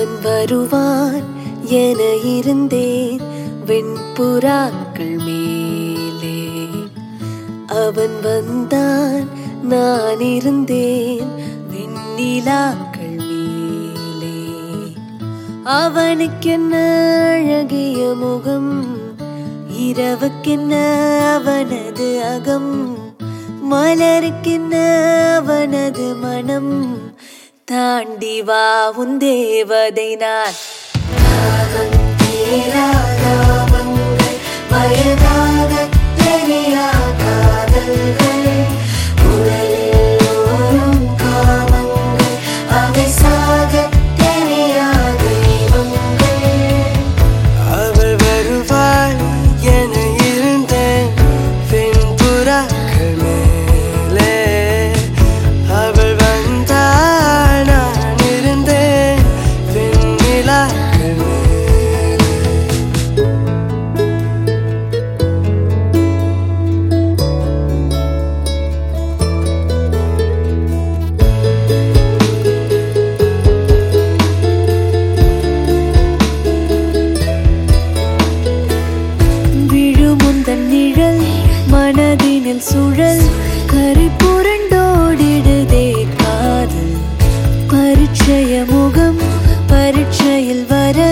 அவன் வருவான் என இருந்தேன் வெண்புறாக்கள் மேலே அவன் வந்தான் நான் இருந்தேன் விண்ணிலாக்கள் மேலே அவனுக்கென்ன அழகிய முகம் இரவுக்கென்ன அவனது அகம் மலருக்கென்ன அவனது மனம் தாண்டி வா உன் தேவதை நான் தாகம் தீராத அவங்கள் வயதாக தெரியா காதல்கள் உடலில் ஊறும் காமங்கள் அவை சாக தெரியா தெய்வங்கள் அவள் வருவாள் என இருந்தேன் வெண்புறாக்கள் மேலே அவள் வந்தாள் நான் இருந்தேன் வெண்ணிலாக்கள் மேலே விழுமுந்தன் நிழல் மனதினில் சுழல் கரை புரண்டோடிடுதே காதல் பரிச்சய முகம் பரீட்சையில் வர